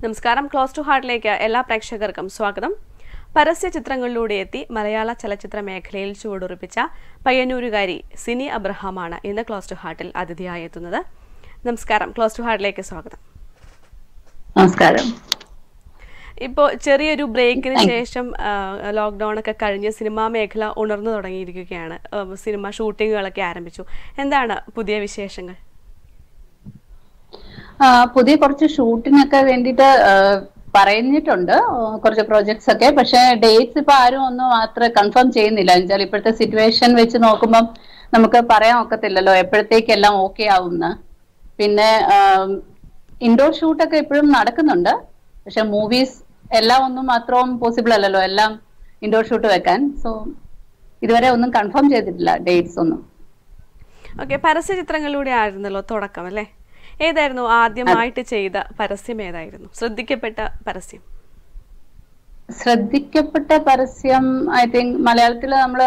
നമസ്കാരം close to ഹാർട്ടിലേക്ക് എല്ലാ പ്രേക്ഷകർക്കും സ്വാഗതം പരസ്യ ചിത്രങ്ങളിലൂടെ എത്തി മലയാള ചലച്ചിത്ര മേഖലയിൽ ചുവടുറപ്പിച്ച പയ്യന്നൂരുകാരി സിനി അബ്രഹാമാണ് ഇന്ന് ക്ലോസ് ടു ഹാർട്ടിൽ അതിഥിയായി എത്തുന്നത് നമസ്കാരം ക്ലോസ് ടു ഹാർട്ടിലേക്ക് സ്വാഗതം നമസ്കാരം ഇപ്പോൾ ചെറിയൊരു ബ്രേക്കിന് ശേഷം ലോക്ക്ഡൗൺ ഒക്കെ കഴിഞ്ഞ് സിനിമാ മേഖല ഉണർന്നു തുടങ്ങിയിരിക്കുകയാണ് ആ, സിനിമ ഷൂട്ടിങ്ങുകളൊക്കെ ആരംഭിച്ചു എന്താണ് പുതിയ വിശേഷങ്ങൾ ആ, പുതിയ കുറച്ച് ഷൂട്ടിനൊക്കെ വേണ്ടിയിട്ട് ആ, പറഞ്ഞിട്ടുണ്ട് ആ, കുറച്ച് പ്രോജക്ട്സ് ഒക്കെ പക്ഷെ ഡേറ്റ്സ് ഇപ്പൊ ആരും ഒന്നും അത്ര കൺഫേം ചെയ്യുന്നില്ല എന്നുവെച്ചാൽ ഇപ്പോഴത്തെ സിറ്റുവേഷൻ വെച്ച് നോക്കുമ്പം നമുക്ക് പറയാൻ ഒക്കത്തില്ലല്ലോ എപ്പോഴത്തേക്കെല്ലാം ഓക്കെ ആവുമെന്ന് പിന്നെ ഇൻഡോർ ഷൂട്ടൊക്കെ ഇപ്പോഴും നടക്കുന്നുണ്ട് പക്ഷെ മൂവീസ് എല്ലാം ഒന്നും അത്രയും പോസിബിൾ അല്ലല്ലോ എല്ലാം ഇൻഡോർ ഷൂട്ട് വെക്കാൻ സോ ഇതുവരെ ഒന്നും കൺഫേം ചെയ്തിട്ടില്ല ഡേറ്റ്സ് ഒന്നും ഓക്കെ പരസ്യ ചിത്രങ്ങളിലൂടെ ആയിരുന്നല്ലോ തുടക്കം അല്ലേ ഏതായിരുന്നു ആദ്യമായിട്ട് ചെയ്ത പരസ്യം ഏതായിരുന്നു ശ്രദ്ധിക്കപ്പെട്ട പരസ്യം ശ്രദ്ധിക്കപ്പെട്ട പരസ്യം ഐ തിങ്ക് മലയാളത്തിൽ നമ്മള്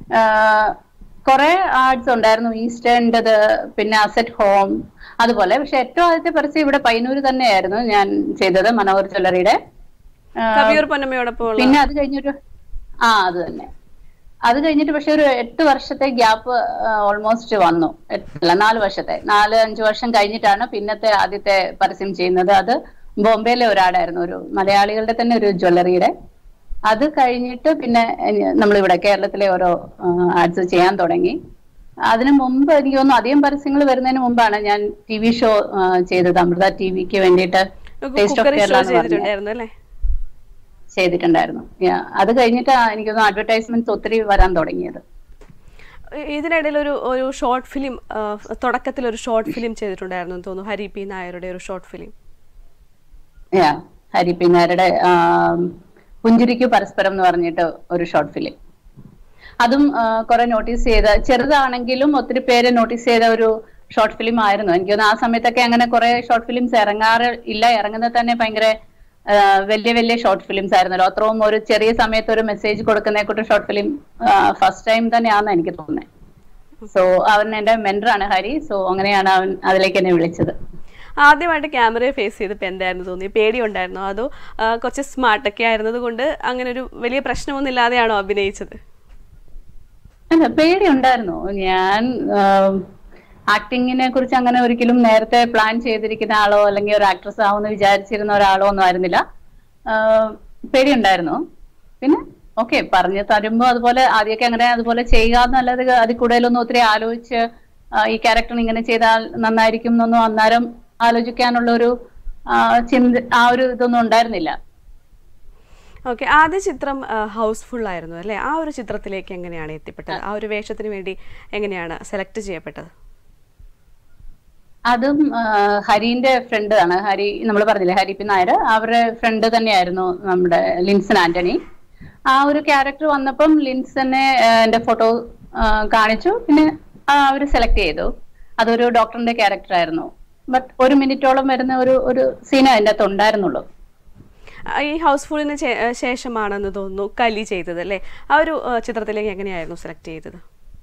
കുറെ ആർട്സ് ഉണ്ടായിരുന്നു ഈസ്റ്റേണ്ടത് പിന്നെ അസറ്റ് ഹോം അതുപോലെ പക്ഷെ ഏറ്റവും ആദ്യത്തെ പരസ്യം ഇവിടെ പയ്യന്നൂർ തന്നെയായിരുന്നു ഞാൻ ചെയ്തത് മനോഹർ ജ്വല്ലറിയുടെ ആ, കവിയൂർ പൊന്നമ്മയോടൊപ്പം ഉള്ള പിന്നെ അത് കഴിഞ്ഞൊരു ആ അത് തന്നെ അത് കഴിഞ്ഞിട്ട് പക്ഷെ ഒരു എട്ട് വർഷത്തെ ഗ്യാപ്പ് ഓൾമോസ്റ്റ് വന്നു എട്ട് അല്ല നാല് വർഷത്തെ നാല് അഞ്ച് വർഷം കഴിഞ്ഞിട്ടാണ് പിന്നത്തെ ആദ്യത്തെ പരസ്യം ചെയ്യുന്നത് അത് ബോംബെയിലെ ഒരാടായിരുന്നു ഒരു മലയാളികളുടെ തന്നെ ഒരു ജ്വല്ലറിയുടെ അത് കഴിഞ്ഞിട്ട് പിന്നെ നമ്മളിവിടെ കേരളത്തിലെ ഓരോ ആഡ്സ് ചെയ്യാൻ തുടങ്ങി അതിനു മുമ്പ് എനിക്ക് തോന്നുന്നു അധികം പരസ്യങ്ങൾ വരുന്നതിന് മുമ്പാണ് ഞാൻ ടി വി ഷോ ചെയ്തത് അമൃത ടി വിക്ക് വേണ്ടിയിട്ട് taste of cookery Kerala show എന്ന് പറഞ്ഞ ചെയ്തിട്ടുണ്ടായിരുന്നു അല്ലേ ചെയ്തിട്ടുണ്ടായിരുന്നു Yeah. അത് കഴിഞ്ഞിട്ടാ എനിക്ക് തോന്നുന്നു അഡ്വർടൈസ്മെന്റ്സ് ഒത്തിരി വരാൻ തുടങ്ങിയത് ഇ- ഇതിനിടയിൽ ഒരു ഒരു ഷോർട്ട് ഫിലിം തുടക്കത്തിൽ ഒരു ഷോർട്ട് ഫിലിം ചെയ്തിട്ടുണ്ടായിരുന്നു എന്ന് തോന്നുന്നു ഹരി പി നായരുടെ ഒരു ഷോർട്ട് ഫിലിം യാ ഹരി പിന്നാരുടെ പുഞ്ചിരിക്കു പരസ്പരം എന്ന് പറഞ്ഞിട്ട് ഒരു ഷോർട്ട് ഫിലിം അതും കുറെ നോട്ടീസ് ചെയ്ത ചെറുതാണെങ്കിലും ഒത്തിരി പേര് നോട്ടീസ് ചെയ്ത ഒരു ഷോർട്ട് ഫിലിം ആയിരുന്നു എനിക്ക് തോന്നുന്നു ആ സമയത്തൊക്കെ അങ്ങനെ കുറെ ഷോർട്ട് ഫിലിംസ് ഇറങ്ങാറ് ഇല്ല ഇറങ്ങുന്നത് തന്നെ ഭയങ്കര ആ, വലിയ വലിയ ഷോർട്ട് ഫിലിംസ് ആയിരുന്നല്ലോ അത്രയും ഒരു ചെറിയ സമയത്ത് ഒരു മെസ്സേജ് കൊടുക്കുന്ന കൂട്ട് ഷോർട്ട് ഫിലിം ഫസ്റ്റ് ടൈം തന്നെയാണെന്ന് എനിക്ക് തോന്നുന്നത് സോ അവൻ എന്റെ മെന്ററാണ് ഹരി സോ അങ്ങനെയാണ് അവൻ അതിലേക്ക് എന്നെ വിളിച്ചത് ആദ്യമായിട്ട് ക്യാമറയെ ഫേസ് ചെയ്തപ്പോൾ എന്തായിരുന്നു തോന്നി പേടി ഉണ്ടായിരുന്നോ അതോ ആ, കുറച്ച് സ്മാർട്ടൊക്കെ ആയിരുന്നത് കൊണ്ട് അങ്ങനെ ഒരു വലിയ പ്രശ്നമൊന്നും ഇല്ലാതെയാണോ അഭിനയിച്ചത് അല്ല പേടി ഉണ്ടായിരുന്നു ഞാൻ ആക്ടിങ്ങിനെ കുറിച്ച് അങ്ങനെ ഒരിക്കലും നേരത്തെ പ്ലാൻ ചെയ്തിരിക്കുന്ന ആളോ അല്ലെങ്കിൽ ഒരു ആക്ട്രസ് ആവുമെന്ന് വിചാരിച്ചിരുന്ന ഒരാളോ ഒന്നും ആയിരുന്നില്ല ആഹ് പേടി ഉണ്ടായിരുന്നു പിന്നെ ഓക്കെ പറഞ്ഞു തരുമ്പോ അതുപോലെ ആദ്യമൊക്കെ അങ്ങനെ അതുപോലെ ചെയ്യുക എന്നല്ലാതെ അതിൽ കൂടുതലൊന്നും ഒത്തിരി ആലോചിച്ച് ആഹ് ഈ ക്യാരക്ടർ ഇങ്ങനെ ചെയ്താൽ നന്നായിരിക്കും എന്നൊന്നും അന്നേരം ആലോചിക്കാനുള്ള ഒരു ആഹ് ചിന്ത ആ ഒരു ഇതൊന്നും ഉണ്ടായിരുന്നില്ല ഓക്കെ ആദ്യ ചിത്രം ഹൗസ്ഫുൾ ആയിരുന്നു അല്ലേ ആ ഒരു ചിത്രത്തിലേക്ക് എങ്ങനെയാണ് എത്തിപ്പെട്ടത് ആ ഒരു വേഷത്തിന് വേണ്ടി എങ്ങനെയാണ് സെലക്ട് ചെയ്യപ്പെട്ടത് അതും ആ, ഹരിന്റെ ഫ്രണ്ട് ആണ് ഹരി നമ്മൾ പറഞ്ഞില്ലേ ഹരി പി നായർ അവരുടെ ഫ്രണ്ട് തന്നെയായിരുന്നു നമ്മുടെ ലിൻസൺ ആന്റണി ആ ഒരു ക്യാരക്ടർ വന്നപ്പം ലിൻസനെ ആ, എന്റെ ഫോട്ടോ കാണിച്ചു പിന്നെ അവർ സെലക്ട് ചെയ്തു അതൊരു ഡോക്ടറിന്റെ ക്യാരക്ടർ ആയിരുന്നു ബട്ട് ഒരു മിനിറ്റോളം വരുന്ന ഒരു ഒരു സീൻ അതിൻ്റെ അകത്ത് ഉണ്ടായിരുന്നുള്ളൂ ആ, ഈ ഹൗസ്ഫുള്ളിന് ശേഷമാണെന്ന് തോന്നുന്നു കലി ചെയ്തത് അല്ലേ ആ ഒരു ആ, ചിത്രത്തിലേക്ക് എങ്ങനെയായിരുന്നു സെലക്ട് ചെയ്തത്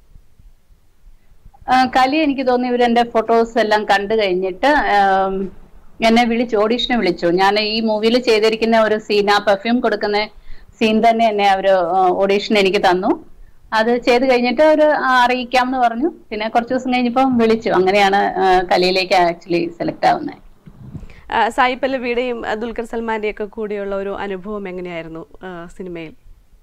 ആ, കലി എനിക്ക് തോന്നി ഇവർ എന്റെ ഫോട്ടോസ് എല്ലാം കണ്ടു കഴിഞ്ഞിട്ട് ആം, എന്നെ വിളിച്ചു ഓഡീഷന് വിളിച്ചു ഞാൻ ഈ മൂവിയിൽ ചെയ്തിരിക്കുന്ന ഒരു സീൻ ആ പെർഫ്യൂം കൊടുക്കുന്ന സീൻ തന്നെ എന്നെ അവര് ഓഡീഷൻ എനിക്ക് തന്നു അത് ചെയ്ത് കഴിഞ്ഞിട്ട് ഒരു അറിയിക്കാം എന്ന് പറഞ്ഞു പിന്നെ കുറച്ച് ദിവസം കഴിഞ്ഞപ്പം വിളിച്ചു അങ്ങനെയാണ് ആ, കലിയിലേക്ക് ആക്ച്വലി സെലക്ട് ആവുന്നത് ആ, സായി പല്ലവിയുടെയും ആ, ദുൽഖർ സൽമാന്റെയും ഒക്കെ കൂടിയുള്ള ഒരു അനുഭവം എങ്ങനെയായിരുന്നു ആ, സിനിമയിൽ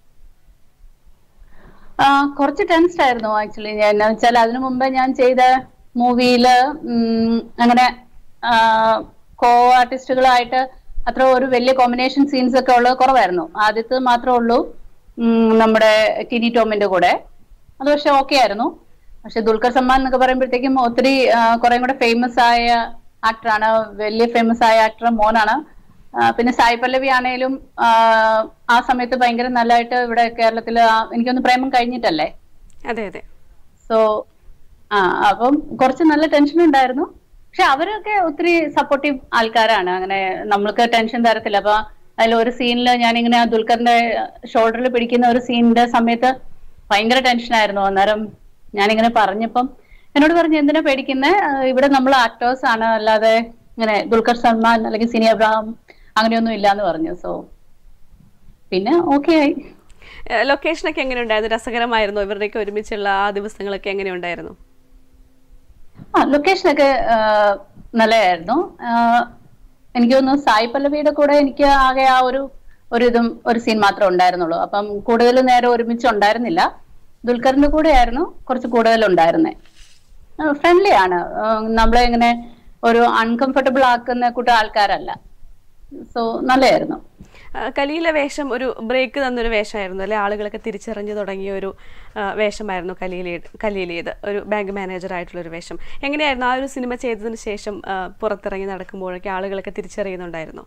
ആ, കുറച്ച് ടെൻസ്ഡ് ആയിരുന്നു ആക്ച്വലി ഞാൻ എന്ന് വെച്ചാൽ അതിനു മുമ്പ് ഞാൻ ചെയ്ത മൂവിയില് അങ്ങനെ കോ ആർട്ടിസ്റ്റുകളായിട്ട് അത്ര ഒരു വലിയ കോമ്പിനേഷൻ സീൻസ് ഒക്കെ ഉള്ളത് കുറവായിരുന്നു ആദ്യത്തെ മാത്രമേ ഉള്ളൂ ഉം, നമ്മുടെ ടിനി ടോമിന്റെ കൂടെ അത് പക്ഷെ ഓക്കെ ആയിരുന്നു പക്ഷെ ദുൽഖർ സൽമാൻ എന്നൊക്കെ പറയുമ്പോഴത്തേക്കും ഒത്തിരി ആ, കുറേ കൂടെ ഫേമസ് ആയ ആക്ടറാണ് വലിയ ഫേമസ് ആയ ആക്ടർ മോനാണ് ആ, പിന്നെ സായി പല്ലവി ആണേലും ആ, ആ സമയത്ത് ഭയങ്കര നല്ലതായിട്ട് ഇവിടെ കേരളത്തിൽ എനിക്കൊന്ന് പ്രേമം കഴിഞ്ഞിട്ടല്ലേ അതെ അതെ സോ ആ അപ്പം കുറച്ച് നല്ല ടെൻഷൻ ഉണ്ടായിരുന്നു പക്ഷെ അവരൊക്കെ ഒത്തിരി സപ്പോർട്ടീവ് ആൾക്കാരാണ് അങ്ങനെ നമ്മൾക്ക് ടെൻഷൻ തരത്തില്ല അപ്പൊ അതിൽ ഒരു സീനിൽ ഞാനിങ്ങനെ ആ ദുൽഖറിന്റെ ഷോൾഡറിൽ പിടിക്കുന്ന ഒരു സീനിന്റെ സമയത്ത് ഭയങ്കര ടെൻഷനായിരുന്നു അന്നേരം ഞാനിങ്ങനെ പറഞ്ഞപ്പം എന്നോട് പറഞ്ഞു എന്തിനാ പേടിക്കുന്നത് ഇവിടെ നമ്മൾ ആക്ടേഴ്സ് ആണ് അല്ലാതെ ഇങ്ങനെ ദുൽഖർ സൽമാൻ അല്ലെങ്കിൽ സിനി അബ്രഹാം അങ്ങനെയൊന്നും ഇല്ലാന്ന് പറഞ്ഞു സോ പിന്നെ ഓക്കെ ആയി ഏഹ് ലൊക്കേഷനൊക്കെ എങ്ങനെയുണ്ടായിരുന്നു രസകരമായിരുന്നു ഇവരുടെയൊക്കെ ഒരുമിച്ചുള്ള ആ ദിവസങ്ങളൊക്കെ എങ്ങനെയുണ്ടായിരുന്നു ആ ലൊക്കേഷനൊക്കെ നല്ലതായിരുന്നു ആ, എനിക്ക് തോന്നുന്നു സായി പല്ലവിയുടെ കൂടെ എനിക്ക് ആകെ ആ ഒരു ഒരു ഇതും ഒരു സീൻ മാത്രമേ ഉണ്ടായിരുന്നുള്ളൂ അപ്പം കൂടുതൽ നേരം ഒരുമിച്ച് ഉണ്ടായിരുന്നില്ല ദുൽഖറിന്റെ കൂടെ ആയിരുന്നു കുറച്ച് കൂടുതൽ ഉണ്ടായിരുന്നേ ഫ്രണ്ട്ലി ആണ് ആ, നമ്മളെ ഇങ്ങനെ ഒരു അൺകംഫർട്ടബിൾ ആക്കുന്ന കൂട്ട ആൾക്കാരല്ല സോ നല്ലതായിരുന്നു ആ, കലിയിലെ വേഷം ഒരു ബ്രേക്ക് തന്നൊരു വേഷമായിരുന്നു അല്ലെ ആളുകളൊക്കെ തിരിച്ചറിഞ്ഞു തുടങ്ങിയ ഒരു ആ, വേഷമായിരുന്നു കലിയിലെ കലിയിലേത് ഒരു ബാങ്ക് മാനേജർ ആയിട്ടുള്ള ഒരു വേഷം എങ്ങനെയായിരുന്നു ആ ഒരു സിനിമ ചെയ്തതിന് ശേഷം ആ, പുറത്തിറങ്ങി നടക്കുമ്പോഴൊക്കെ ആളുകളൊക്കെ തിരിച്ചറിയുന്നുണ്ടായിരുന്നു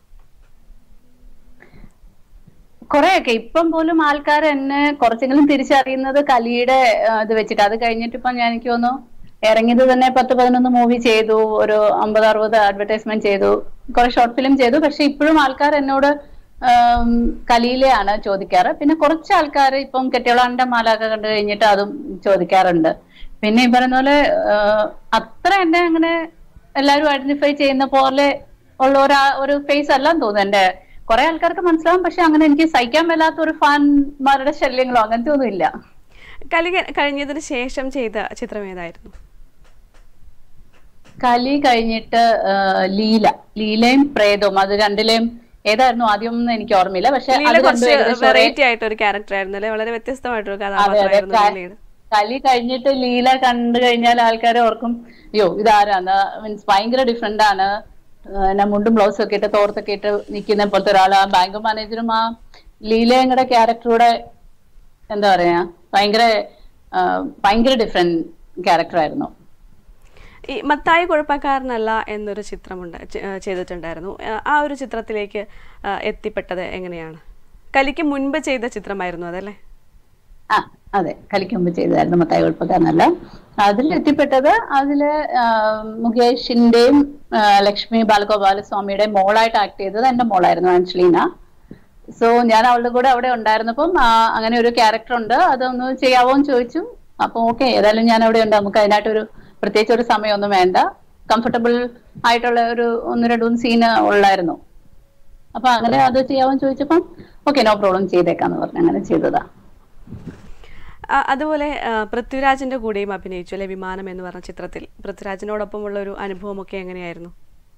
കുറെയൊക്കെ ഇപ്പം പോലും ആൾക്കാർ എന്നെ കുറച്ചെങ്കിലും തിരിച്ചറിയുന്നത് കലിയുടെ ആ, ഇത് വെച്ചിട്ട് അത് കഴിഞ്ഞിട്ട് ഇപ്പം ഞാൻ എനിക്ക് തോന്നുന്നു ഇറങ്ങിയത് തന്നെ പത്ത് പതിനൊന്ന് മൂവി ചെയ്തു ഒരു അമ്പത് അറുപത് അഡ്വർടൈസ്മെന്റ് ചെയ്തു കുറെ ഷോർട്ട് ഫിലിം ചെയ്തു പക്ഷെ ഇപ്പോഴും ആൾക്കാർ എന്നോട് ആം, കലിയിലെയാണ് ചോദിക്കാറ് പിന്നെ കുറച്ച് ആൾക്കാർ ഇപ്പം കെട്ടിയോളാന്റെ മാലൊക്കെ കണ്ടു കഴിഞ്ഞിട്ട് അതും ചോദിക്കാറുണ്ട് പിന്നെ ഈ പറയുന്ന പോലെ ആ, അത്ര എന്നെ അങ്ങനെ എല്ലാവരും ഐഡന്റിഫൈ ചെയ്യുന്ന പോലെ ഉള്ള ഒരു ആ- ഒരു ഫേസ് അല്ലാന്ന് തോന്നുന്നു എന്റെ കുറെ ആൾക്കാർക്ക് മനസ്സിലാവും പക്ഷെ അങ്ങനെ എനിക്ക് സഹിക്കാൻ മേലാത്ത ഒരു ഫാൻമാരുടെ ശല്യങ്ങളോ അങ്ങനത്തെ ഒന്നും ഇല്ല കലി ക- കഴിഞ്ഞതിന് ശേഷം ചെയ്ത ചിത്രം ഏതായിരുന്നു കലി കഴിഞ്ഞിട്ട് ആ, ലീല ലീലയും പ്രേതവും അത് രണ്ടിലെയും ഏതായിരുന്നു ആദ്യം എന്ന് എനിക്ക് ഓർമ്മയില്ല പക്ഷെ ലീല അത് രണ്ടും കുറച്ച് ഏകദേശം ഒരേ- വെറൈറ്റി ആയിട്ടൊരു ക്യാരക്ടർ ആയിരുന്നു അല്ലെ വളരെ വ്യത്യസ്തമായിട്ടൊരു അതെ അതെ കഥാപാത്രമായിരുന്നു ക- ലീലയുടെ കലി കഴിഞ്ഞിട്ട് ലീല കണ്ടു കഴിഞ്ഞാൽ ആൾക്കാർ ഓർക്കും അയ്യോ ഇതാരാന്ന് മീൻസ് ഭയങ്കര ഡിഫറെന്റ് ആണ് എന്നെ മുണ്ടും ബ്ലൗസും ഒക്കെ ഇട്ട് തോർത്തൊക്കെ ഇട്ട് നിൽക്കുന്ന പോലത്തെ ഒരാൾ ആ ബാങ്ക് മാനേജറും ആ ലീലയുടെ ക്യാരക്ടറൂടെ എന്താ പറയാ ഭയങ്കര ആ, ഭയങ്കര ഡിഫറെന്റ് ക്യാരക്ടർ ആയിരുന്നു ഈ മത്തായി കുഴപ്പക്കാരനല്ല എന്നൊരു ചിത്രമുണ്ട് ചെ- ഏഹ് ചെയ്തിട്ടുണ്ടായിരുന്നു ഏഹ് ആ ഒരു ചിത്രത്തിലേക്ക് ഏഹ് എത്തിപ്പെട്ടത് എങ്ങനെയാണ് കലിക്ക് മുൻപ് ചെയ്ത ചിത്രമായിരുന്നു അതല്ലേ ആ അതെ കലിക്കുമ്പ് ചെയ്തായിരുന്നു മത്തായി കുഴപ്പക്കാരനല്ല അതിൽ എത്തിപ്പെട്ടത് അതില് ആ, മുകേഷിന്റെയും ആ, ലക്ഷ്മി ബാലഗോപാലസ്വാമിയുടെയും മോളായിട്ട് ആക്ട് ചെയ്തത് എന്റെ മോളായിരുന്നു ആൻഷലീന സോ ഞാൻ അവളുടെ കൂടെ അവിടെ ഉണ്ടായിരുന്നപ്പം ആ, അങ്ങനെ ഒരു ക്യാരക്ടർ ഉണ്ട് അതൊന്ന് ചെയ്യാവോ എന്ന് ചോദിച്ചു അപ്പൊ ഓക്കെ ഏതായാലും ഞാൻ അവിടെ ഉണ്ട് നമുക്ക് അതിനായിട്ടൊരു പ്രത്യേകിച്ച് ഒരു സമയമൊന്നും വേണ്ട കംഫർട്ടബിൾ ആയിട്ടുള്ള ഒരു ഒന്ന് രണ്ട് മൂന്ന് സീന് ഉള്ളായിരുന്നു അപ്പൊ അങ്ങനെ അത് ചെയ്യാവോ എന്ന് ചോദിച്ചപ്പം ഓക്കെ നോ പ്രോബ്ലം ചെയ്തേക്കാന്ന് പറഞ്ഞു അങ്ങനെ ചെയ്തതാ ആ, അതുപോലെ ആ, പൃഥ്വിരാജിന്റെ കൂടെയും അഭിനയിച്ചു അല്ലെ വിമാനം എന്ന് പറഞ്ഞ ചിത്രത്തിൽ പൃഥ്വിരാജിനോടൊപ്പമുള്ള ഒരു അനുഭവമൊക്കെ എങ്ങനെയായിരുന്നു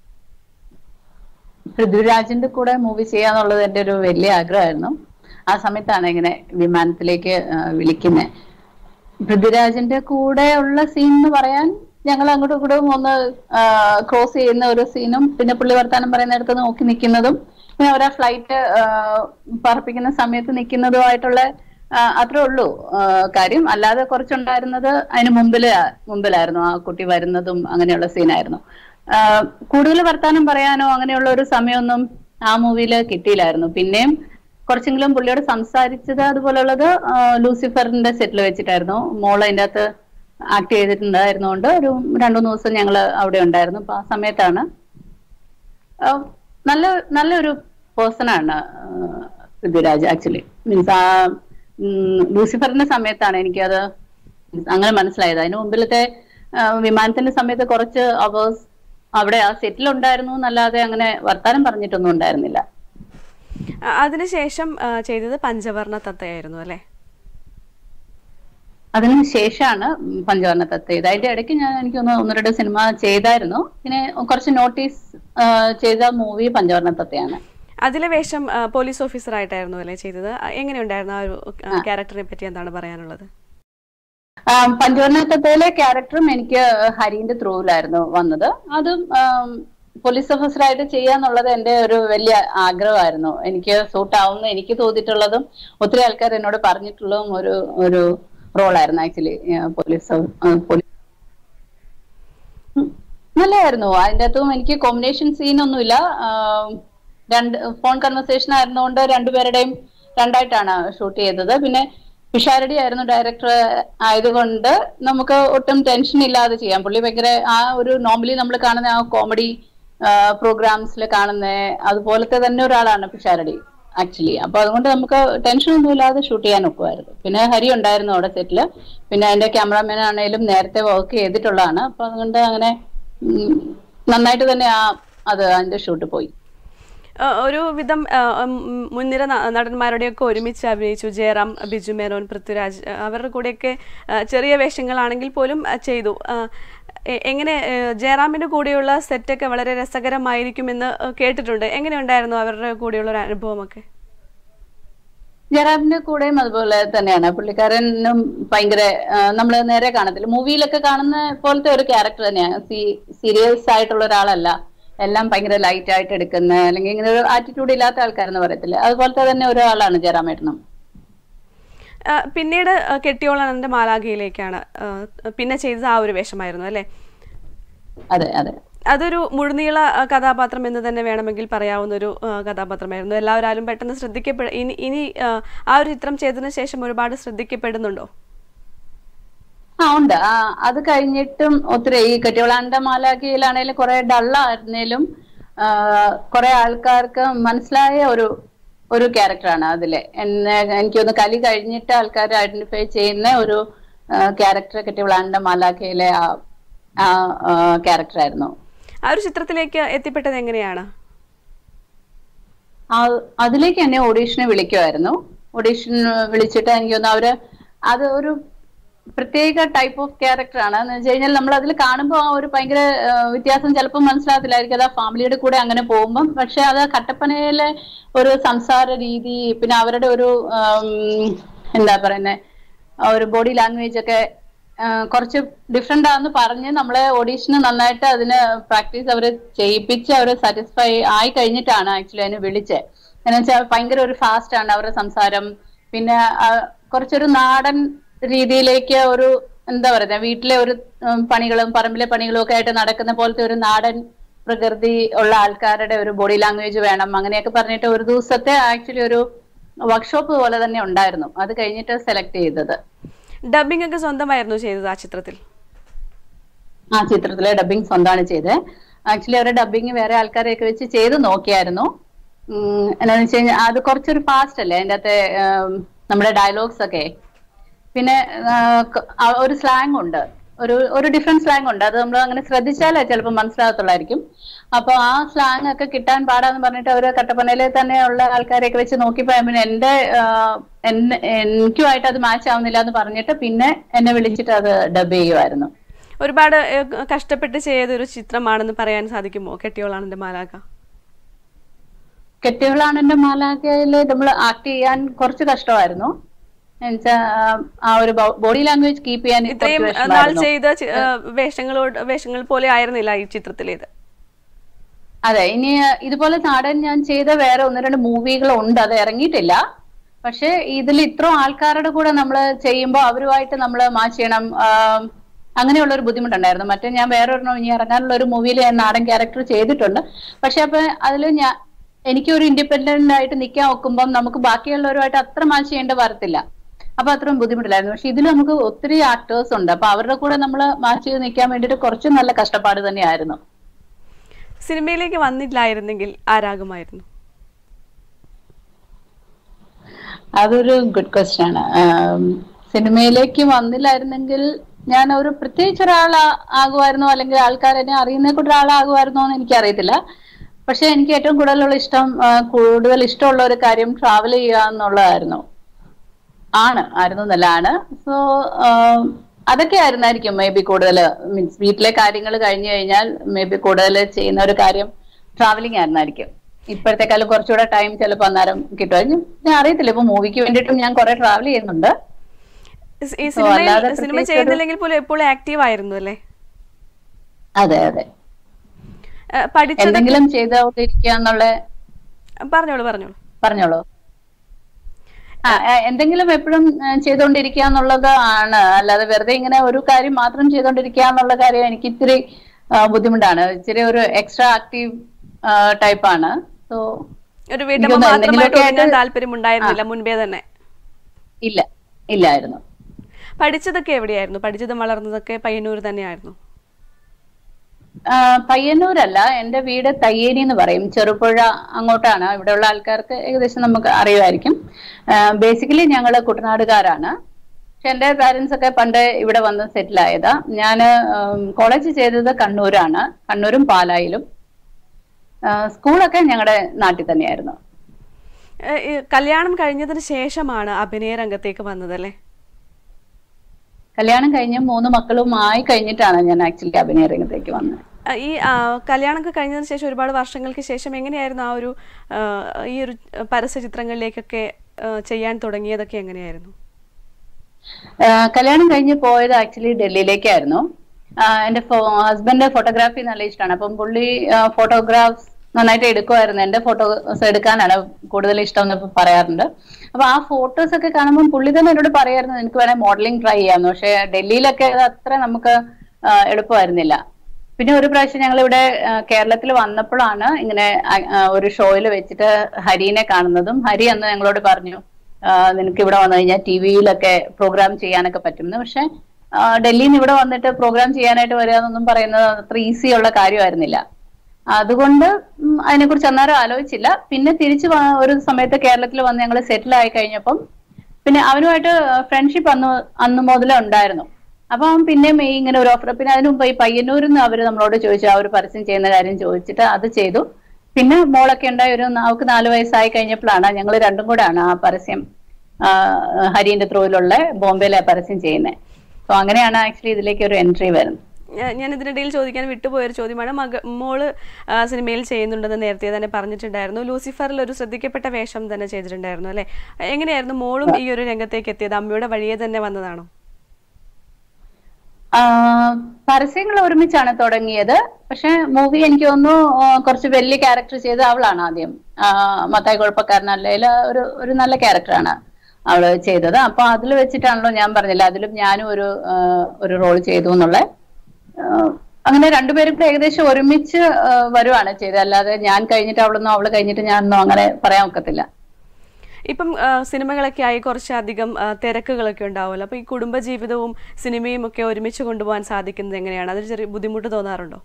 പൃഥ്വിരാജിന്റെ കൂടെ മൂവി ചെയ്യാന്നുള്ളത് എന്റെ ഒരു വലിയ ആഗ്രഹമായിരുന്നു ആ സമയത്താണ് ഇങ്ങനെ വിമാനത്തിലേക്ക് വിളിക്കുന്നത് പൃഥ്വിരാജിന്റെ കൂടെ ഉള്ള സീൻ എന്ന് പറയാൻ ഞങ്ങൾ അങ്ങോട്ടും ഇങ്ങോട്ടും ഒന്ന് ക്രോസ് ചെയ്യുന്ന ഒരു സീനും പിന്നെ പുള്ളി വർത്താനം പറയുന്നിടത്ത് നോക്കി നിൽക്കുന്നതും പിന്നെ അവരാ ഫ്ലൈറ്റ് പറപ്പിക്കുന്ന സമയത്ത് നിൽക്കുന്നതുമായിട്ടുള്ള ആ, അത്രേ ഉള്ളൂ ആ, കാര്യം അല്ലാതെ കുറച്ചുണ്ടായിരുന്നത് അതിന് മുമ്പില് മുമ്പിലായിരുന്നു ആ കുട്ടി വരുന്നതും അങ്ങനെയുള്ള സീനായിരുന്നു കൂടുതൽ വർത്താനം പറയാനോ അങ്ങനെയുള്ള ഒരു സമയമൊന്നും ആ മൂവിയിൽ കിട്ടിയില്ലായിരുന്നു പിന്നെയും കുറച്ചെങ്കിലും പുള്ളിയോട് സംസാരിച്ചത് അതുപോലുള്ളത് ആ, ലൂസിഫറിന്റെ സെറ്റിൽ വെച്ചിട്ടായിരുന്നു മോൾ അതിൻ്റെ അകത്ത് ആക്ട് ചെയ്തിട്ടുണ്ടായിരുന്നോണ്ട് ഒരു രണ്ടു മൂന്ന് ദിവസം ഞങ്ങൾ അവിടെ ഉണ്ടായിരുന്നു അപ്പൊ ആ സമയത്താണ് ആ, നല്ല നല്ലൊരു പേഴ്സൺ ആണ് ആ, പൃഥ്വിരാജ് ആക്ച്വലി മീൻസ് ആ ഉം, ലൂസിഫറിന്റെ സമയത്താണ് എനിക്കത് അങ്ങനെ മനസ്സിലായത് അതിന് മുമ്പിലത്തെ ആ, വിമാനത്തിന്റെ സമയത്ത് കുറച്ച് അവേഴ്സ് അവിടെ ആ സെറ്റിൽ ഉണ്ടായിരുന്നു എന്നല്ലാതെ അങ്ങനെ വർത്താനം പറഞ്ഞിട്ടൊന്നും ഉണ്ടായിരുന്നില്ല ആ, അതിനുശേഷം ആ, ചെയ്തത് പഞ്ചവർണ്ണ തത്തയായിരുന്നു അല്ലേ അതിന് ശേഷമാണ് പഞ്ചവർണ്ണ തത്ത ചെയ്തത് അതിന്റെ ഇടയ്ക്ക് ഞാൻ എനിക്ക് ഒന്ന് ഒന്ന് രണ്ട് സിനിമ ചെയ്തായിരുന്നു പിന്നെ കുറച്ച് നോട്ടീസ് ചെയ്ത മൂവി പഞ്ചവർണ്ണ തത്തയാണ് അതിലെ വേഷം ആ, പോലീസ് ഓഫീസർ ആയിട്ടായിരുന്നു അല്ലേ ചെയ്തത് ആ, എങ്ങനെയുണ്ടായിരുന്നു ആ ഒരു ആ, ക്യാരക്ടറിനെ പറ്റി എന്താണ് പറയാനുള്ളത് ആം, പഞ്ചവർണ്ണത്തത്തിലെ ക്യാരക്ടറും എനിക്ക് ഹരിന്റെ ത്രൂവിലായിരുന്നു വന്നത് അതും ആം, പോലീസ് ഓഫീസറായിട്ട് ചെയ്യാന്നുള്ളത് എന്റെ ഒരു വലിയ ആഗ്രഹമായിരുന്നു എനിക്ക് സൂട്ട് ആവുന്ന എനിക്ക് തോന്നിയിട്ടുള്ളതും ഒത്തിരി ആൾക്കാർ എന്നോട് പറഞ്ഞിട്ടുള്ളതും ഒരു ഒരു റോളായിരുന്നു ആക്ച്വലി പോലീസ് ഓ- ആ, പോലീസ് ഉം. നല്ലതായിരുന്നു അതിൻ്റെ അകത്തും എനിക്ക് കോമ്പിനേഷൻ സീൻ ഒന്നുമില്ല ആം, രണ്ട് ഫോൺ കൺവെർസേഷൻ ആയിരുന്നുകൊണ്ട് രണ്ടുപേരുടെയും രണ്ടായിട്ടാണ് ഷൂട്ട് ചെയ്തത് പിന്നെ പിഷാരടി ആയിരുന്നു ഡയറക്ടർ ആയതുകൊണ്ട് നമുക്ക് ഒട്ടും ടെൻഷൻ ഇല്ലാതെ ചെയ്യാം പുള്ളി ഭയങ്കര ആ ഒരു നോർമലി നമ്മൾ കാണുന്ന ആ കോമഡി പ്രോഗ്രാംസിൽ കാണുന്ന അതുപോലത്തെ തന്നെ ഒരാളാണ് പിഷാരടി ആക്ച്വലി അപ്പൊ അതുകൊണ്ട് നമുക്ക് ടെൻഷൻ ഒന്നും ഇല്ലാതെ ഷൂട്ട് ചെയ്യാൻ ഒക്കുമായിരുന്നു പിന്നെ ഹരി ഉണ്ടായിരുന്നു അവിടെ സെറ്റില് പിന്നെ അതിന്റെ ക്യാമറാമാൻ ആണെങ്കിലും നേരത്തെ വർക്ക് ചെയ്തിട്ടുള്ളതാണ് അപ്പൊ അതുകൊണ്ട് അങ്ങനെ ഉം, നന്നായിട്ട് തന്നെ ആ അത് അതിന്റെ ഷൂട്ട് പോയി ആ, ഒരു വിധം ആ, ഉം, മുൻനിര ന- നടന്മാരുടെയൊക്കെ ഒരുമിച്ച് അഭിനയിച്ചു ജയറാം ബിജു മേനോൻ പൃഥ്വിരാജ് ആ, അവരുടെ കൂടെയൊക്കെ ആ, ചെറിയ വേഷങ്ങളാണെങ്കിൽ പോലും ആ, ചെയ്തു ആ, എ- എങ്ങനെ ഏ, ജയറാമിന്റെ കൂടെയുള്ള സെറ്റൊക്കെ വളരെ രസകരമായിരിക്കുമെന്ന് ആ, കേട്ടിട്ടുണ്ട് എങ്ങനെയുണ്ടായിരുന്നു അവരുടെ കൂടെയുള്ള ഒരു അനുഭവമൊക്കെ ജയറാമിന്റെ കൂടെയും അതുപോലെ തന്നെയാണ് പുള്ളിക്കാരനും ഭയങ്കര നമ്മൾ നേരെ കാണത്തില്ല മൂവിയിലൊക്കെ കാണുന്ന പോലത്തെ ഒരു ക്യാരക്ടർ തന്നെയാണ് സീരിയസ് ആയിട്ടുള്ള ഒരാളല്ല എല്ലാം ഭയങ്കര ലൈറ്റ് ആയിട്ട് എടുക്കുന്ന അല്ലെങ്കിൽ ഇങ്ങനെ ഒരു ആറ്റിറ്റ്യൂഡ് ഇല്ലാത്ത ആൾക്കാരെന്ന് പറയത്തില്ല അതുപോലത്തെ തന്നെ ഒരാളാണ് ജയറാമേട്ടനും ആ, പിന്നീട് ആ, കെട്ടിയോളാനന്റെ മാലാഖയിലേക്കാണ് ആ, പിന്നെ ചെയ്തത് ആ ഒരു വേഷമായിരുന്നു അല്ലേ അതെ അതെ അതൊരു മുഴുനീള ആ, കഥാപാത്രം എന്ന് തന്നെ വേണമെങ്കിൽ പറയാവുന്ന ഒരു ആ, കഥാപാത്രമായിരുന്നു എല്ലാവരും പെട്ടെന്ന് ശ്രദ്ധിക്കപ്പെട ഇനി ഇനി ആ, ആ ഒരു ചിത്രം ചെയ്തതിനു ശേഷം ഒരുപാട് ശ്രദ്ധിക്കപ്പെടുന്നുണ്ടോ ആ ഉണ്ട് ആ അത് കഴിഞ്ഞിട്ടും ഒത്തിരി ഈ കെട്ടിയോളാണ്ട മാലാഖയിലാണേലും കുറെ ഡള്ളായിരുന്നേലും കുറെ ആൾക്കാർക്ക് മനസ്സിലായ ഒരു ഒരു ക്യാരക്ടറാണ് അതിലെ എന്നെ എനിക്ക് തോന്നുന്നു കലി കഴിഞ്ഞിട്ട് ആൾക്കാർ ഐഡന്റിഫൈ ചെയ്യുന്ന ഒരു ക്യാരക്ടർ കെട്ടിയോളാണ്ട മാലാഖയിലെ ആ ആ ക്യാരക്ടറായിരുന്നു ആ ഒരു ചിത്രത്തിലേക്ക് എത്തിപ്പെട്ടത് എങ്ങനെയാണ് ആ അതിലേക്ക് എന്നെ ഓഡീഷന് വിളിക്കുമായിരുന്നു ഓഡീഷൻ വിളിച്ചിട്ട് എനിക്ക് തോന്നുന്നു അവര് അത് ഒരു പ്രത്യേക ടൈപ്പ് ഓഫ് ക്യാരക്ടർ ആണ് എന്ന് വെച്ച് കഴിഞ്ഞാൽ നമ്മൾ അതിൽ കാണുമ്പോൾ ആ ഒരു ഭയങ്കര ആ, വ്യത്യാസം ചിലപ്പോൾ മനസ്സിലാകത്തില്ലായിരിക്കും അത് ആ ഫാമിലിയുടെ കൂടെ അങ്ങനെ പോകുമ്പം പക്ഷെ അത് ആ കട്ടപ്പനയിലെ ഒരു സംസാര രീതി പിന്നെ അവരുടെ ഒരു ആം, എന്താ പറയുന്നത് ആ ഒരു ബോഡി ലാംഗ്വേജ് ഒക്കെ ആ, കുറച്ച് ഡിഫറെന്റ് ആണെന്ന് പറഞ്ഞ് നമ്മളെ ഓഡീഷന് നന്നായിട്ട് അതിന് പ്രാക്ടീസ് അവർ ചെയ്യിപ്പിച്ച് അവർ സാറ്റിസ്ഫൈ ആയി കഴിഞ്ഞിട്ടാണ് ആക്ച്വലി അതിന് വിളിച്ചത് എന്ന് വെച്ചാൽ ഭയങ്കര ഒരു ഫാസ്റ്റ് ആണ് അവരുടെ സംസാരം പിന്നെ ആ, കുറച്ചൊരു നാടൻ രീതിയിലേക്ക് ഒരു എന്താ പറയുക വീട്ടിലെ ഒരു ഉം, പണികളും പറമ്പിലെ പണികളും ഒക്കെ ആയിട്ട് നടക്കുന്ന പോലത്തെ ഒരു നാടൻ പ്രകൃതി ഉള്ള ആൾക്കാരുടെ ഒരു ബോഡി ലാംഗ്വേജ് വേണം അങ്ങനെയൊക്കെ പറഞ്ഞിട്ട് ഒരു ദിവസത്തെ ആക്ച്വലി ഒരു വർക്ക്ഷോപ്പ് പോലെ തന്നെ ഉണ്ടായിരുന്നു അത് കഴിഞ്ഞിട്ട് സെലക്ട് ചെയ്തത് ഡബിംഗ് ഒക്കെ സ്വന്തമായിരുന്നു ചെയ്തത് ആ ചിത്രത്തിൽ ആ ചിത്രത്തിലെ ഡബിങ് സ്വന്തമാണ് ചെയ്തത് ആക്ച്വലി അവരുടെ ഡബിങ് വേറെ ആൾക്കാരെയൊക്കെ വെച്ച് ചെയ്ത് നോക്കിയായിരുന്നു ഉം, എന്നാന്ന് വെച്ച് കഴിഞ്ഞാൽ അത് കുറച്ചൊരു ഫാസ്റ്റ് അല്ലേ അതിൻ്റെ അകത്തെ ഉം, നമ്മുടെ ഡയലോഗ്സ് ഒക്കെ പിന്നെ ആ, ക- ആ ഒരു സ്ലാങ് ഉണ്ട് ഒരു ഒരു ഡിഫറെന്റ് സ്ലാങ് ഉണ്ട് അത് നമ്മൾ അങ്ങനെ ശ്രദ്ധിച്ചാലേ ചിലപ്പോൾ മനസ്സിലാകത്തുള്ളായിരിക്കും അപ്പൊ ആ സ്ലാങ് ഒക്കെ കിട്ടാൻ പാടാന്ന് പറഞ്ഞിട്ട് അവര് കട്ടപ്പനയിലെ തന്നെയുള്ള ആൾക്കാരെയൊക്കെ വെച്ച് നോക്കിയപ്പോ പിന്നെ എന്റെ ആ, എന്നെ- എനിക്കുമായിട്ട് അത് മാച്ച് ആവുന്നില്ല എന്ന് പറഞ്ഞിട്ട് പിന്നെ എന്നെ വിളിച്ചിട്ട് അത് ഡബ് ചെയ്യുമായിരുന്നു ഒരുപാട് ഏ, കഷ്ടപ്പെട്ട് ചെയ്ത ഒരു ചിത്രമാണെന്ന് പറയാൻ സാധിക്കുമോ കെട്ടിയോളാണെന്റെ മാലാഖ കെട്ടികളാണ് എന്റെ മാലാഖയില് നമ്മൾ ആക്ട് ചെയ്യാൻ കുറച്ച് കഷ്ടമായിരുന്നു എന്നുവെച്ചാ ആ ഒരു ബോഡി ലാംഗ്വേജ് കീപ്പ് ചെയ്യാൻ കുറച്ച് ഇത്രയും നാൾ വിഷമായിരുന്നു. ചെയ്ത ചി- ഏ, വേഷങ്ങളോട് വേഷങ്ങൾ പോലെ ആയിരുന്നില്ല ഈ ചിത്രത്തിലേത് അതെ ഇനി ഇതുപോലെ നാടൻ ഞാൻ ചെയ്ത വേറെ ഒന്ന് രണ്ട് മൂവികൾ ഉണ്ട് അത് ഇറങ്ങിയിട്ടില്ല പക്ഷെ ഇതിൽ ഇത്ര ആൾക്കാരുടെ കൂടെ നമ്മൾ ചെയ്യുമ്പോൾ അവരുമായിട്ട് നമ്മൾ മാച്ച് ചെയ്യണം ആം, അങ്ങനെയുള്ള ഒരു ബുദ്ധിമുട്ടുണ്ടായിരുന്നു മറ്റേ ഞാൻ വേറെ ഒരെണ്ണം ഇനി ഇറങ്ങാനുള്ള ഒരു മൂവിയിൽ ഞാൻ നാടൻ ക്യാരക്ടർ ചെയ്തിട്ടുണ്ട് പക്ഷെ അപ്പൊ അതിൽ ഞാൻ എനിക്ക് ഒരു ഇൻഡിപെൻഡന്റ് ആയിട്ട് നിൽക്കാൻ നോക്കുമ്പോൾ നമുക്ക് ബാക്കിയുള്ളവരുമായിട്ട് അത്ര മാച്ച് ചെയ്യേണ്ട വരത്തില്ല അപ്പൊ അത്രയും ബുദ്ധിമുട്ടില്ലായിരുന്നു പക്ഷെ ഇതിൽ നമുക്ക് ഒത്തിരി ആക്ടേഴ്സ് ഉണ്ട് അപ്പൊ അവരുടെ കൂടെ നമ്മൾ മാച്ച് ചെയ്ത് നിൽക്കാൻ വേണ്ടിയിട്ട് കുറച്ച് നല്ല കഷ്ടപ്പാട് തന്നെയായിരുന്നു സിനിമയിലേക്ക് വന്നില്ലായിരുന്നെങ്കിൽ ആരാകുമായിരുന്നു അതൊരു ഗുഡ് ക്വസ്റ്റ്യൻ ആണ് ആം, സിനിമയിലേക്ക് വന്നില്ലായിരുന്നെങ്കിൽ ഞാൻ ഒരു പ്രത്യേകിച്ച് ഒരാൾ ആകുമായിരുന്നോ അല്ലെങ്കിൽ ആൾക്കാർ എന്നെ അറിയുന്ന കൂടെ ഒരാളാകുമായിരുന്നോ എന്ന് എനിക്കറിയത്തില്ല പക്ഷെ എനിക്ക് ഏറ്റവും കൂടുതലുള്ള ഇഷ്ടം ആ, കൂടുതൽ ഇഷ്ടമുള്ള ഒരു കാര്യം ട്രാവൽ ചെയ്യുക എന്നുള്ളതായിരുന്നു ആണ് ആയിരുന്നു എന്നല്ല ആണ് സോ അതൊക്കെ ആയിരുന്നായിരിക്കും മേ ബി കൂടുതൽ മീൻസ് വീട്ടിലെ കാര്യങ്ങൾ കഴിഞ്ഞു കഴിഞ്ഞാൽ മേ ബി കൂടുതൽ ചെയ്യുന്ന ഒരു കാര്യം ട്രാവലിംഗ് ആയിരുന്നായിരിക്കും ഇപ്പോഴത്തെക്കാളും കുറച്ചുകൂടെ ടൈം ചിലപ്പോൾ അന്നേരം കിട്ടുമായിരിക്കും ഞാൻ അറിയത്തില്ല ഇപ്പൊ മൂവിക്ക് വേണ്ടിയിട്ടും ഞാൻ കുറെ ട്രാവൽ ചെയ്യുന്നുണ്ട് സ് ഈ ഓ, സിനിമയിൽ അല്ലാതെ സിനിമ പ്രത്യേകിച്ച് ഒരു- ചെയ്യുന്നില്ലെങ്കിൽ പോലും എപ്പോഴും ആക്റ്റീവ് ആയിരുന്നു അല്ലേ അതെ അതെ ഏ, പഠിച്ചത് എന്തെങ്കിലും ചെയ്തുകൊണ്ടിരിക്കുക എന്നുള്ള പറഞ്ഞോളൂ പറഞ്ഞോളൂ പറഞ്ഞോളൂ ആ ആ, എന്തെങ്കിലും എപ്പോഴും ചെയ്തുകൊണ്ടിരിക്കുക എന്നുള്ളത് ആണ് അല്ലാതെ വെറുതെ ഇങ്ങനെ ഒരു കാര്യം മാത്രം ചെയ്തുകൊണ്ടിരിക്കുക എന്നുള്ള കാര്യം എനിക്ക് ഇത്തിരി ആ, ബുദ്ധിമുട്ടാണ് ഇച്ചിരി ഒരു എക്സ്ട്രാ ആക്റ്റീവ് ടൈപ്പ് ആണ് സോ ഒരു വീട്ടമ്മ എനിക്കൊന്ന് മാത്രമായിട്ട് എന്തെങ്കിലുമൊക്കെ ഒതുങ്ങാൻ ആയിട്ട് താല്പര്യം ഉണ്ടായിരുന്നില്ല മുൻപേ തന്നെ ഇല്ല ഇല്ലായിരുന്നു പഠിച്ചതൊക്കെ എവിടെയായിരുന്നു പഠിച്ചതും വളർന്നതൊക്കെ പയ്യന്നൂർ തന്നെയായിരുന്നു ആ, പയ്യന്നൂരല്ല എന്റെ വീട് തയ്യേരി എന്ന് പറയും ചെറുപുഴ അങ്ങോട്ടാണ് ഇവിടെയുള്ള ആൾക്കാർക്ക് ഏകദേശം നമുക്ക് അറിയുമായിരിക്കും ബേസിക്കലി ഞങ്ങൾ കുട്ടനാടുകാരാണ് പക്ഷെ എന്റെ പാരന്റ്സ് ഒക്കെ പണ്ട് ഇവിടെ വന്ന് സെറ്റിൽ ആയതാ ഞാൻ കോളേജ് ചെയ്തത് കണ്ണൂരാണ് കണ്ണൂരും പാലായിലും സ്കൂളൊക്കെ ഞങ്ങളുടെ നാട്ടിൽ തന്നെയായിരുന്നു ഏഹ്, ഈ കല്യാണം കഴിഞ്ഞതിന് ശേഷമാണ് അഭിനയ രംഗത്തേക്ക് വന്നതല്ലേ കല്യാണം കഴിഞ്ഞ് മൂന്ന് മക്കളും ആയി കഴിഞ്ഞിട്ടാണ് ഞാൻ ആക്ച്വലി അഭിനയ രംഗത്തേക്ക് വന്നത് ഏഹ്, ഈ ആ, കല്യാണമൊക്കെ കഴിഞ്ഞതിന് ശേഷം ഒരുപാട് വർഷങ്ങൾക്ക് ശേഷം എങ്ങനെയായിരുന്നു ആ ഒരു ആ, ഈ ഒരു പരസ്യ ചിത്രങ്ങളിലേക്കൊക്കെ ആ, ചെയ്യാൻ തുടങ്ങിയതൊക്കെ എങ്ങനെയായിരുന്നു ആ, കല്യാണം കഴിഞ്ഞ് പോയത് ആക്ച്വലി ഡൽഹിയിലേക്കായിരുന്നു ആ, എന്റെ ഹസ്ബൻഡ് ഫോട്ടോഗ്രാഫി നല്ല ഇഷ്ടമാണ് അപ്പം പുള്ളി ഫോട്ടോഗ്രാഫ്സ് നന്നായിട്ട് എടുക്കുമായിരുന്നു എന്റെ ഫോട്ടോസ് എടുക്കാനാണ് കൂടുതൽ ഇഷ്ടം എന്ന് ഇപ്പൊ പറയാറുണ്ട് അപ്പൊ ആ ഫോട്ടോസ് ഒക്കെ കാണുമ്പോൾ പുള്ളി തന്നെ എന്നോട് പറയായിരുന്നു എനിക്ക് വേണേൽ മോഡലിംഗ് ട്രൈ ചെയ്യാമെന്ന് പക്ഷെ ഡൽഹിയിലൊക്കെ അത് അത്ര നമുക്ക് ആ, എളുപ്പമായിരുന്നില്ല പിന്നെ ഒരു പ്രാവശ്യം ഞങ്ങൾ ഇവിടെ കേരളത്തിൽ വന്നപ്പോഴാണ് ഇങ്ങനെ ആ, ആ, ഒരു ഷോയിൽ വെച്ചിട്ട് ഹരിനെ കാണുന്നതും ഹരി അന്ന് ഞങ്ങളോട് പറഞ്ഞു ആ, നിനക്ക് ഇവിടെ വന്നു കഴിഞ്ഞാൽ ടി വിയിലൊക്കെ പ്രോഗ്രാം ചെയ്യാനൊക്കെ പറ്റുമെന്ന് പക്ഷെ ആ, ഡൽഹിയിൽ നിന്ന് ഇവിടെ വന്നിട്ട് പ്രോഗ്രാം ചെയ്യാനായിട്ട് വരിക എന്നൊന്നും പറയുന്നത് അത്ര ഈസി ഉള്ള കാര്യമായിരുന്നില്ല അതുകൊണ്ട് ഉം, അതിനെക്കുറിച്ച് അന്നേരം ആലോചിച്ചില്ല പിന്നെ തിരിച്ചു വ- ഒരു സമയത്ത് കേരളത്തിൽ വന്ന് ഞങ്ങൾ സെറ്റിൽ ആയി കഴിഞ്ഞപ്പം പിന്നെ അവനുമായിട്ട് ഫ്രണ്ട്ഷിപ്പ് അന്ന് അന്ന് മുതലേ ഉണ്ടായിരുന്നു അപ്പൊ അവൻ പിന്നെയും ഈ ഇങ്ങനെ ഒരു ഓഫർ പിന്നെ അതിന് മുമ്പ് ഈ പയ്യന്നൂരിൽ നിന്ന് അവര് നമ്മളോട് ചോദിച്ചു ആ ഒരു പരസ്യം ചെയ്യുന്ന കാര്യം ചോദിച്ചിട്ട് അത് ചെയ്തു പിന്നെ മോളൊക്കെ ഉണ്ടായി ഒരു ന- അവൾക്ക് നാല് വയസ്സായി കഴിഞ്ഞപ്പോഴാണ് ഞങ്ങൾ രണ്ടും കൂടെയാണ് ആ പരസ്യം ആ, ഹരിന്റെ ത്രൂവിലുള്ള ബോംബെയിലെ ആ പരസ്യം ചെയ്യുന്നത് സോ അങ്ങനെയാണ് ആക്ച്വലി ഇതിലേക്ക് ഒരു എൻട്രി വരുന്നത് ഞാ- ഞാൻ ഇതിനിടയിൽ ചോദിക്കാൻ വിട്ടുപോയൊരു ചോദ്യമാണ് മക മോള് ആ, സിനിമയിൽ ചെയ്യുന്നുണ്ടെന്ന് നേരത്തെ തന്നെ പറഞ്ഞിട്ടുണ്ടായിരുന്നു ലൂസിഫറിൽ ഒരു ശ്രദ്ധിക്കപ്പെട്ട വേഷം തന്നെ ചെയ്തിട്ടുണ്ടായിരുന്നു അല്ലേ എങ്ങനെയായിരുന്നു മോളും ഈ ഒരു രംഗത്തേക്ക് എത്തിയത് അമ്മയുടെ വഴിയെ തന്നെ വന്നതാണോ ആ, പരസ്യങ്ങൾ ഒരുമിച്ചാണ് തുടങ്ങിയത് പക്ഷെ മൂവി എനിക്ക് തോന്നുന്നു ആ, കുറച്ച് വലിയ ക്യാരക്ടർ ചെയ്ത് അവളാണ് ആദ്യം ആ, മത്തായി കുഴപ്പക്കാരനല്ലേല് ഒരു ഒരു നല്ല ക്യാരക്ടറാണ് അവള് ചെയ്തത് അപ്പൊ അതിൽ വെച്ചിട്ടാണല്ലോ ഞാൻ പറഞ്ഞില്ല അതിലും ഞാനും ഒരു ആ, ഒരു റോൾ ചെയ്തു എന്നുള്ള അങ്ങനെ രണ്ടുപേരും കൂടെ ഏകദേശം ഒരുമിച്ച് ആ, വരുവാണ് ചെയ്തത് അല്ലാതെ ഞാൻ കഴിഞ്ഞിട്ട് അവളൊന്നും അവള് കഴിഞ്ഞിട്ട് ഞാനൊന്നും അങ്ങനെ പറയാൻ ഒക്കത്തില്ല ഇപ്പം ആ, സിനിമകളൊക്കെ ആയി കുറച്ചധികം ആ, തിരക്കുകളൊക്കെ ഉണ്ടാവുമല്ലോ അപ്പോൾ ഈ കുടുംബജീവിതവും സിനിമയും ഒക്കെ ഒരുമിച്ച് കൊണ്ടുപോകാൻ സാധിക്കുന്നത് എങ്ങനെയാണ് അതിൽ ചെറിയ ബുദ്ധിമുട്ട് തോന്നാറുണ്ടോ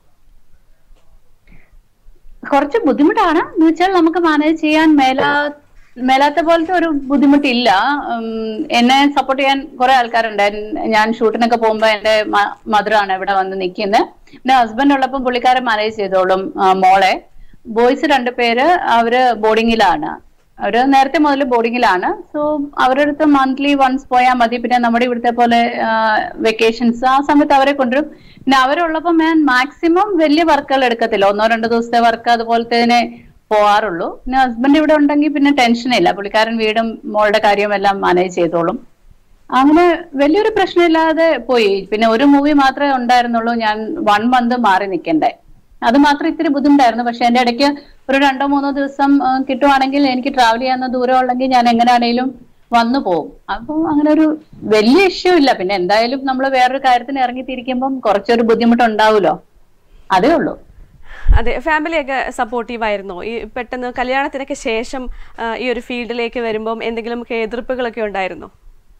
കുറച്ച് ബുദ്ധിമുട്ടാണ് എന്ന് വെച്ചാൽ നമുക്ക് മാനേജ് ചെയ്യാൻ മേലാ മേലാത്ത പോലത്തെ ഒരു ബുദ്ധിമുട്ടില്ല ഉം, എന്നെ സപ്പോർട്ട് ചെയ്യാൻ കുറെ ആൾക്കാരുണ്ട് എൻ- ഞാൻ ഷൂട്ടിനൊക്കെ പോകുമ്പോ എന്റെ മധുരാണ് ഇവിടെ വന്ന് നിൽക്കുന്നത് പിന്നെ ഹസ്ബൻഡ് ഉള്ളപ്പോൾ പുള്ളിക്കാരൻ മാനേജ് ചെയ്തോളും ആ, മോളെ ബോയ്സ് രണ്ടുപേര് അവര് ബോർഡിങ്ങിലാണ് അവര് നേരത്തെ മുതൽ ബോർഡിങ്ങിലാണ് സോ അവരുടെ അടുത്ത് മന്ത്ലി വൺസ് പോയാൽ മതി പിന്നെ നമ്മുടെ ഇവിടുത്തെ പോലെ വെക്കേഷൻസ് ആ സമയത്ത് അവരെ കൊണ്ടുവരും പിന്നെ അവരുള്ളപ്പോൾ ഞാൻ മാക്സിമം വലിയ വർക്കുകൾ എടുക്കത്തില്ല ഒന്നോ രണ്ടോ ദിവസത്തെ വർക്ക് അതുപോലത്തേനെ പോവാറുള്ളൂ പിന്നെ ഹസ്ബൻഡ് ഇവിടെ ഉണ്ടെങ്കിൽ പിന്നെ ടെൻഷൻ ഇല്ല പുള്ളിക്കാരൻ വീടും മോളുടെ കാര്യവും എല്ലാം മാനേജ് ചെയ്തോളും അങ്ങനെ വലിയൊരു പ്രശ്നമില്ലാതെ പോയി പിന്നെ ഒരു മൂവി മാത്രമേ ഉണ്ടായിരുന്നുള്ളൂ ഞാൻ വൺ മന്ത് മാറി നിൽക്കണ്ടേ അത് മാത്രം ഇത്തിരി ബുദ്ധിമുട്ടായിരുന്നു പക്ഷെ എന്റെ ഇടയ്ക്ക് ഒരു രണ്ടോ മൂന്നോ ദിവസം ആ, കിട്ടുവാണെങ്കിൽ എനിക്ക് ട്രാവൽ ചെയ്യാവുന്ന ദൂരം ഉള്ളെങ്കിൽ ഞാൻ എങ്ങനെയാണേലും വന്നു പോകും അപ്പൊ അങ്ങനെ ഒരു വലിയ ഇഷ്യൂ ഇല്ല പിന്നെ എന്തായാലും നമ്മൾ വേറൊരു കാര്യത്തിന് ഇറങ്ങിത്തിരിക്കുമ്പം കുറച്ചൊരു ബുദ്ധിമുട്ടുണ്ടാവുമല്ലോ അതേ ഉള്ളൂ അതെ ഫാമിലിയൊക്കെ സപ്പോർട്ടീവ് ആയിരുന്നോ ഈ പെട്ടെന്ന് കല്യാണത്തിനൊക്കെ ശേഷം ആ, ഈ ഒരു ഫീൽഡിലേക്ക് വരുമ്പം എന്തെങ്കിലും എതിർപ്പുകളൊക്കെ ഉണ്ടായിരുന്നോ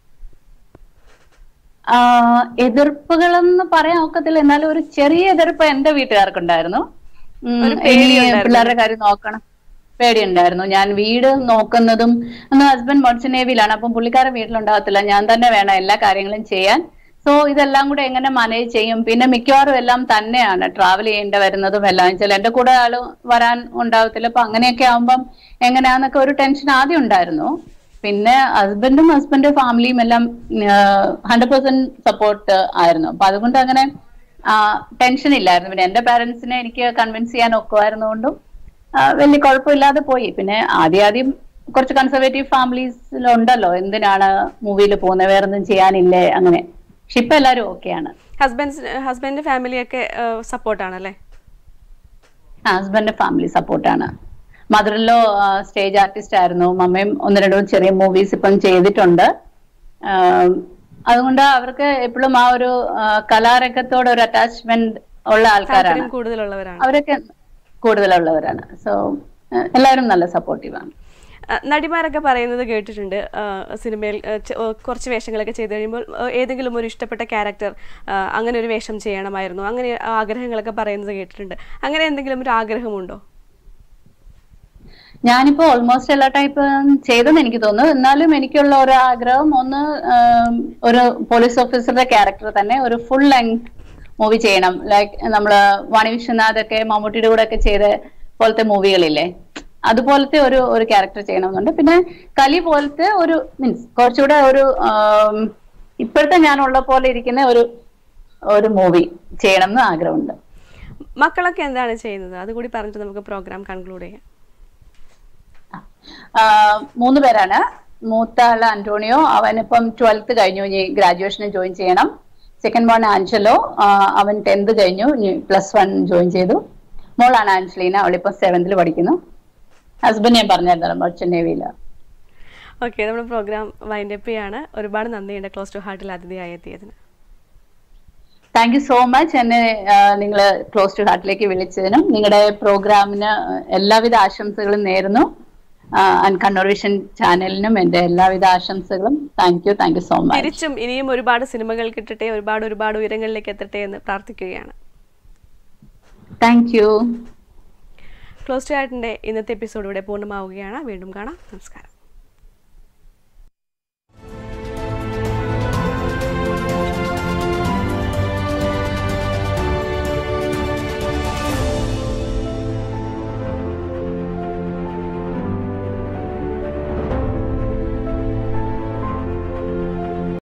ആഹ് എതിർപ്പുകളെന്ന് പറയാൻ ഒക്കത്തില്ല എന്നാലും ഒരു ചെറിയ എതിർപ്പ് എന്റെ വീട്ടുകാർക്കുണ്ടായിരുന്നു ഉം, ഒരു ഇനി പേടിയുണ്ടായിരുന്നു. പിള്ളേരുടെ കാര്യം നോക്കണം പേടിയുണ്ടായിരുന്നു ഞാൻ വീട് നോക്കുന്നതും അന്ന് ഹസ്ബൻഡ് മർച്ചന്റ് നേവിയിലാണ് അപ്പം പുള്ളിക്കാരൻ വീട്ടിലുണ്ടാകത്തില്ല ഞാൻ തന്നെ വേണം എല്ലാ കാര്യങ്ങളും ചെയ്യാൻ സോ ഇതെല്ലാം കൂടെ എങ്ങനെ മാനേജ് ചെയ്യും പിന്നെ മിക്കവാറും എല്ലാം തന്നെയാണ് ട്രാവൽ ചെയ്യേണ്ടി വരുന്നതും എല്ലാം വെച്ചാൽ എന്റെ കൂടെ ആള് വരാൻ ഉണ്ടാവത്തില്ല അപ്പൊ അങ്ങനെയൊക്കെ ആവുമ്പം എങ്ങനെയാന്നൊക്കെ ഒരു ടെൻഷൻ ആദ്യം ഉണ്ടായിരുന്നു പിന്നെ ഹസ്ബൻഡും ഹസ്ബൻഡ് ഫാമിലിയും എല്ലാം ഹൺഡ്രഡ് പെർസെന്റ് സപ്പോർട്ട് ആയിരുന്നു അപ്പൊ അതുകൊണ്ട് അങ്ങനെ ടെൻഷൻ ഇല്ലായിരുന്നു പിന്നെ എന്റെ പാരന്റ്സിനെ എനിക്ക് കൺവിൻസ് ചെയ്യാൻ ഒക്കുമായിരുന്നുകൊണ്ടും ആ, വലിയ കുഴപ്പമില്ലാതെ പോയി പിന്നെ ആദ്യം ആദ്യം കുറച്ച് കൺസർവേറ്റീവ് ഫാമിലീസിലുണ്ടല്ലോ എന്തിനാണ് മൂവിയിൽ പോകുന്നത് വേറൊന്നും ചെയ്യാനില്ലേ അങ്ങനെ പക്ഷെ ഇപ്പൊ എല്ലാരും ഓക്കെയാണ് ഹസ്ബൻഡ് ഹസ്ബൻഡ് ഫാമിലിയൊക്കെ സപ്പോർട്ടാണല്ലേ ഹസ്ബൻഡ് ഫാമിലി സപ്പോർട്ടാണ് മദറിലോ സ്റ്റേജ് ആർട്ടിസ്റ്റ് ആയിരുന്നു മമ്മയും ഒന്ന് രണ്ടും ചെറിയ മൂവീസ് ഇപ്പം ചെയ്തിട്ടുണ്ട് ആം, അതുകൊണ്ട് അവർക്ക് എപ്പോഴും ആ ഒരു ആ, കലാരംഗത്തോട് ഒരു അറ്റാച്ച്മെന്റ് ഉള്ള ആൾക്കാരാണ് താല്പര്യം കൂടുതലുള്ളവരാണ് അവരൊക്കെ കൂടുതലുള്ളവരാണ് സോ എല്ലാവരും നല്ല സപ്പോർട്ടീവാണ് ആ, നടിമാരൊക്കെ പറയുന്നത് കേട്ടിട്ടുണ്ട് ആ, സിനിമയിൽ ആ, ചെ- ഓ, കുറച്ച് വേഷങ്ങളൊക്കെ ചെയ്ത് കഴിയുമ്പോൾ ആ, ഏതെങ്കിലും ഒരു ഇഷ്ടപ്പെട്ട ക്യാരക്ടർ അങ്ങനെ ഒരു വേഷം ചെയ്യണമായിരുന്നു അങ്ങനെ ആഗ്രഹങ്ങളൊക്കെ പറയുന്നത് കേട്ടിട്ടുണ്ട് അങ്ങനെ എന്തെങ്കിലും ഒരു ആഗ്രഹമുണ്ടോ ഞാനിപ്പോ ഓൾമോസ്റ്റ് എല്ലാ ടൈപ്പ് ചെയ്തെന്ന് എനിക്ക് തോന്നുന്നു എന്നാലും എനിക്കുള്ള ഒരു ആഗ്രഹം ഒന്ന് ആം, ഒരു പോലീസ് ഓഫീസറുടെ ക്യാരക്ടർ തന്നെ ഒരു ഫുൾ ലെങ്ത് മൂവി ചെയ്യണം ലൈക്ക് നമ്മള് വാണി വിശ്വനാഥ് ഒക്കെ മമ്മൂട്ടിയുടെ കൂടെ ഒക്കെ ചെയ്ത് പോലത്തെ മൂവികളില്ലേ അതുപോലത്തെ ഒരു ഒരു ക്യാരക്ടർ ചെയ്യണമെന്നുണ്ട് പിന്നെ കലി പോലത്തെ ഒരു മീൻസ് കുറച്ചുകൂടെ ഒരു ആം, ഇപ്പോഴത്തെ ഞാനുള്ള പോലെ ഇരിക്കുന്ന ഒരു ഒരു മൂവി ചെയ്യണം എന്ന് ആഗ്രഹമുണ്ട് മക്കളൊക്കെ എന്താണ് ചെയ്യുന്നത് അതുകൂടി പറഞ്ഞിട്ട് നമുക്ക് പ്രോഗ്രാം കൺക്ലൂഡ് ചെയ്യാം ആ, മൂന്ന് പേരാണ് മൂത്ത ആള് അന്റോണിയോ അവനിപ്പം ട്വൽത്ത് കഴിഞ്ഞു ഇനി ഗ്രാജുവേഷന് ജോയിൻ ചെയ്യണം സെക്കൻഡ് മോൺ ആഞ്ചലോ ആ, അവൻ ടെൻത്ത് കഴിഞ്ഞു ഇനി പ്ലസ് വൺ ജോയിൻ ചെയ്തു മോളാണ് ആൻജലീന അവളിപ്പം സെവന്തിൽ പഠിക്കുന്നു ഹസ്ബൻഡ് ഞാൻ പറഞ്ഞായിരുന്നു മർച്ചന്റ് നേവിയില് ഓക്കെ നമ്മുടെ പ്രോഗ്രാം വൈൻഡ് അപ്പ് ചെയ്യാണ് ഒരുപാട് നന്ദിയുണ്ട് ക്ലോസ് ടു ഹാർട്ടിൽ അതിഥിയായി എത്തിയതിന് താങ്ക് യു സോ മച്ച് എന്നെ നിങ്ങൾ ക്ലോസ് ടു ഹാർട്ടിലേക്ക് വിളിച്ചതിനും നിങ്ങളുടെ പ്രോഗ്രാമിന് എല്ലാവിധ ആശംസകളും നേരുന്നു ആൻഡ് കണ്ണൂർ വിഷൻ ചാനലിനും എൻ്റെ എല്ലാവിധ ആശംസകളും thank you thank you so much തിരിച്ചും ഇനിയും ഒരുപാട് സിനിമകൾ കിട്ടട്ടെ ഒരുപാട് ഒരുപാട് ഉയരങ്ങളിലേക്ക് എത്തട്ടെ എന്ന് പ്രാർത്ഥിക്കുകയാണ് താങ്ക് യു ക്ലോസ് ടു ഹാർട്ടിൻ്റെ ഇന്നത്തെ എപ്പിസോഡ് ഇവിടെ പൂർണ്ണമാവുകയാണ് വീണ്ടും കാണാം നമസ്കാരം